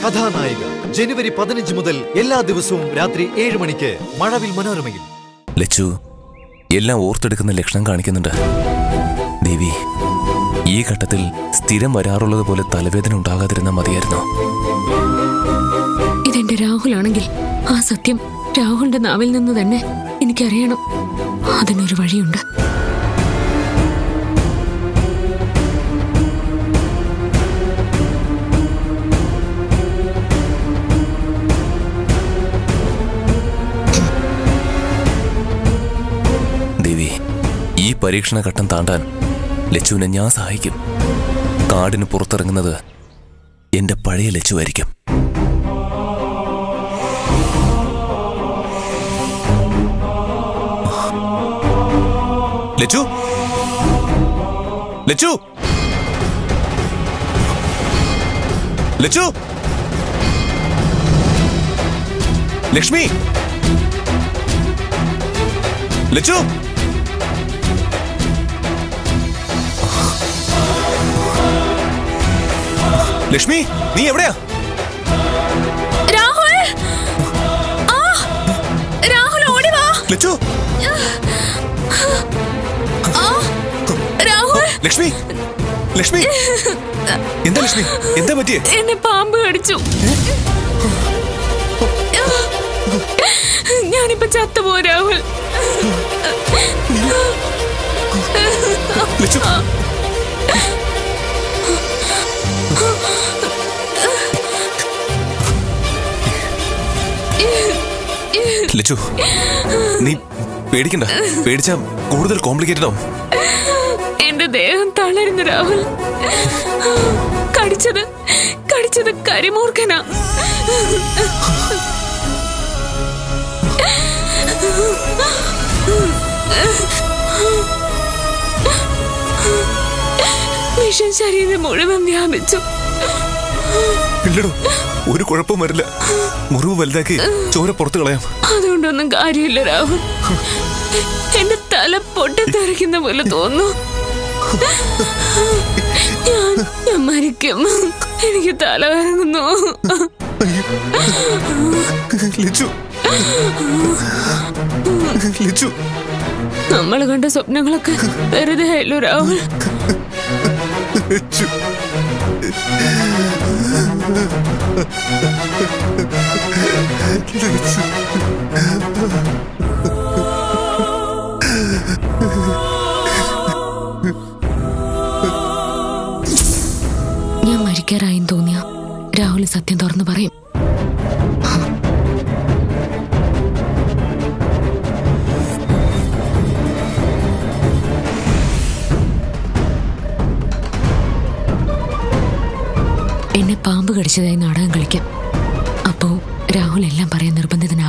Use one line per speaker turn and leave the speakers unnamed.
കഥാനായിക ജനുവരി പതിനഞ്ച് മുതൽ എല്ലാ ദിവസവും രാത്രി ഏഴ് മണിക്ക് മഴവിൽ മനോരമയിൽ
ലച്ചു എല്ലാം ഓർത്തെടുക്കുന്ന ലക്ഷണം കാണിക്കുന്നുണ്ട് ദേവി ഈ ഘട്ടത്തിൽ സ്ഥിരം വരാറുള്ളത് പോലെ തലവേദന ഉണ്ടാകാതിരുന്നാൽ മതിയായിരുന്നു
ഇതെന്റെ രാഹുലാണെങ്കിൽ ആ സത്യം രാഹുലിന്റെ നാവിൽ നിന്ന് തന്നെ എനിക്കറിയണം അതിനൊരു വഴിയുണ്ട്
ദേവി ഈ പരീക്ഷണ ഘട്ടം താണ്ടാൻ ലച്ചുവിനെ ഞാൻ സഹായിക്കും കാടിന് പുറത്തിറങ്ങുന്നത് എന്റെ പഴയ ലച്ചുവായിരിക്കും ലച്ചു ലച്ചു ലച്ചു ലക്ഷ്മി ലച്ചു ലക്ഷ്മി നീ എവിടെയാ
രാഹുൽ ആ രാഹുൽ ഓടി വാ
ലച്ചു
രാഹുൽ
ലക്ഷ്മി ലക്ഷ്മി എന്താ ലക്ഷ്മി എന്താ പറ്റിയേ
എന്നെ പാമ്പ് കടിച്ചു ഞാനിപ്പോ ചത്തുപോ രാഹുൽ
ലച്ചു ലച്ചു നീ പേടിക്കണ്ട പേടിച്ചാ കൂടുതൽ കോംപ്ലിക്കേറ്റഡ് ആവും
എന്റെ ദേഹം തളരുന്നു രാഹുൽ കടിച്ചത് കടിച്ചത് കരിമൂർഖനാ വിഷം ശരീരം മുഴുവൻ വ്യാപിച്ചു
ഇല്ലടോ ഒരു കുഴപ്പവും വരില്ല മുറിവ് വലുതാക്കി ചോര പുറത്തു കളയാം
അതുകൊണ്ടൊന്നും കാര്യമില്ല രാഹുൽ എന്റെ തല പൊട്ടിത്തെറിക്കുന്ന പോലെ തോന്നുന്നു ഞാൻ ഞാൻ മരിക്കും എനിക്ക് തല കറങ്ങുന്നു
ലച്ചു ലച്ചു
നമ്മൾ കണ്ട സ്വപ്നങ്ങളൊക്കെ വെറുതെ ആയല്ലോ രാഹുൽ
ലച്ചു ലച്ചു
ഞാൻ മരിക്കാറായെന്ന് തോന്നിയ രാഹുൽ സത്യം തുറന്നു പറയും എന്നെ പാമ്പ് കടിച്ചതായി നാടകം കളിക്കാം അപ്പോ രാഹുൽ എല്ലാം പറയാൻ നിർബന്ധിതനായി